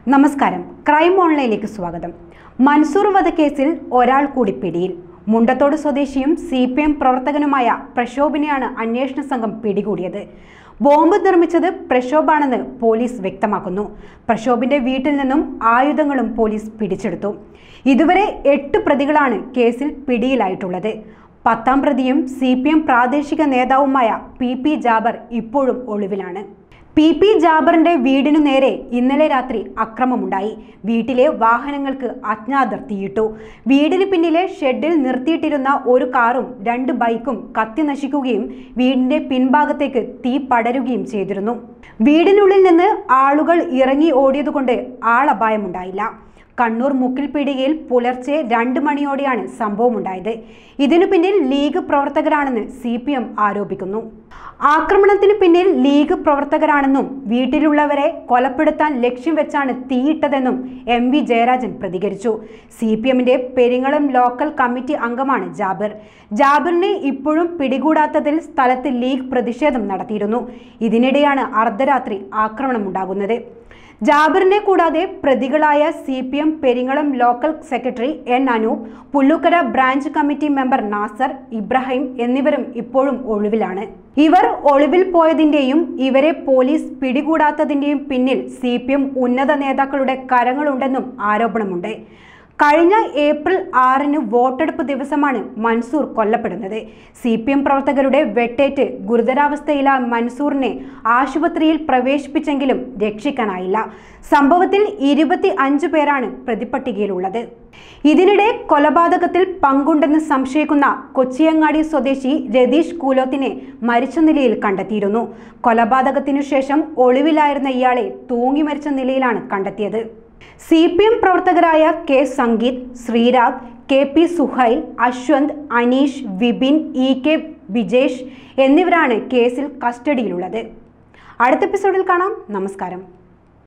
നമസ്കാരം ക്രൈം ഓൺലൈനിലേക്ക് സ്വാഗതം മൻസൂർ വധക്കേസിൽ ഒരാൾ കൂടി പിടിയിൽ മുണ്ടത്തോട് സ്വദേശിയും സി പി എം പ്രവർത്തകനുമായ പ്രക്ഷോഭിനെയാണ് അന്വേഷണ സംഘം പിടികൂടിയത് ബോംബ് നിർമ്മിച്ചത് പ്രക്ഷോഭാണെന്ന് പോലീസ് വ്യക്തമാക്കുന്നു പ്രക്ഷോഭിന്റെ വീട്ടിൽ നിന്നും ആയുധങ്ങളും പോലീസ് പിടിച്ചെടുത്തു ഇതുവരെ എട്ട് പ്രതികളാണ് കേസിൽ പിടിയിലായിട്ടുള്ളത് പത്താം പ്രതിയും സി പി എം പ്രാദേശിക നേതാവുമായ പി പി ജാബർ ഇപ്പോഴും ഒളിവിലാണ് പി പി ജാബറിന്റെ വീടിനു നേരെ ഇന്നലെ രാത്രി അക്രമമുണ്ടായി വീട്ടിലെ വാഹനങ്ങൾക്ക് അജ്ഞാതർ തീയിട്ടു വീടിന് പിന്നിലെ ഷെഡിൽ നിർത്തിയിട്ടിരുന്ന ഒരു കാറും രണ്ട് ബൈക്കും കത്തി നശിക്കുകയും വീടിന്റെ പിൻഭാഗത്തേക്ക് തീ പടരുകയും ചെയ്തിരുന്നു വീടിനുള്ളിൽ നിന്ന് ആളുകൾ ഇറങ്ങി ഓടിയതുകൊണ്ട് ആളപായമുണ്ടായില്ല കണ്ണൂർ മുക്കിൽപീടികയിൽ പുലർച്ചെ രണ്ട് മണിയോടെയാണ് സംഭവമുണ്ടായത് ഇതിനു പിന്നിൽ ലീഗ് പ്രവർത്തകരാണെന്ന് സി പി എം ആരോപിക്കുന്നു ആക്രമണത്തിന് പിന്നിൽ ലീഗ് പ്രവർത്തകരാണെന്നും വീട്ടിലുള്ളവരെ കൊലപ്പെടുത്താൻ ലക്ഷ്യം വെച്ചാണ് തീയിട്ടതെന്നും എം വി ജയരാജൻ പ്രതികരിച്ചു സി പി എമ്മിന്റെ പെരിങ്ങളം ലോക്കൽ കമ്മിറ്റി അംഗമാണ് ജാബിർ ജാബിറിനെ ഇപ്പോഴും പിടികൂടാത്തതിൽ സ്ഥലത്ത് ലീഗ് പ്രതിഷേധം നടത്തിയിരുന്നു ഇതിനിടെയാണ് അർദ്ധരാത്രി ആക്രമണമുണ്ടാകുന്നത് ജാബിറിനെ കൂടാതെ പ്രതികളായ C P M Peringalam local secretary N Anoop Pullukkara branch committee member Nasar Ibrahim എന്നിവരും ഇപ്പോഴും ഒളിവിലാണ് ഇവർ ഒളിവിൽ പോയതിന്റെയും ഇവരെ പോലീസ് പിടികൂടാത്തതിന്റെയും പിന്നിൽ സി പി എം ഉന്നത നേതാക്കളുടെ കരങ്ങളുണ്ടെന്നും ആരോപണമുണ്ട് കഴിഞ്ഞ ഏപ്രിൽ ആറിന് വോട്ടെടുപ്പ് ദിവസമാണ് മൻസൂർ കൊല്ലപ്പെടുന്നത് സി പി എം പ്രവർത്തകരുടെ വെട്ടേറ്റ് ഗുരുതരാവസ്ഥയിലായ മൻസൂറിനെ ആശുപത്രിയിൽ പ്രവേശിപ്പിച്ചെങ്കിലും രക്ഷിക്കാനായില്ല സംഭവത്തിൽ ഇരുപത്തി അഞ്ച് പേരാണ് പ്രതിപട്ടികയിലുള്ളത് ഇതിനിടെ കൊലപാതകത്തിൽ പങ്കുണ്ടെന്ന് സംശയിക്കുന്ന കൊച്ചിയങ്ങാടി സ്വദേശി രതീഷ് കൂലോത്തിനെ മരിച്ച നിലയിൽ കണ്ടെത്തിയിരുന്നു കൊലപാതകത്തിനു ശേഷം ഒളിവിലായിരുന്ന ഇയാളെ തൂങ്ങി മരിച്ച നിലയിലാണ് കണ്ടെത്തിയത് സി പി എം പ്രവർത്തകരായ K Sangeeth Sreerag K P Suhail Ashwanth Aneesh Vipin E K Vijesh എന്നിവരാണ് കേസിൽ കസ്റ്റഡിയിലുള്ളത് അടുത്ത എപ്പിസോഡിൽ കാണാം നമസ്കാരം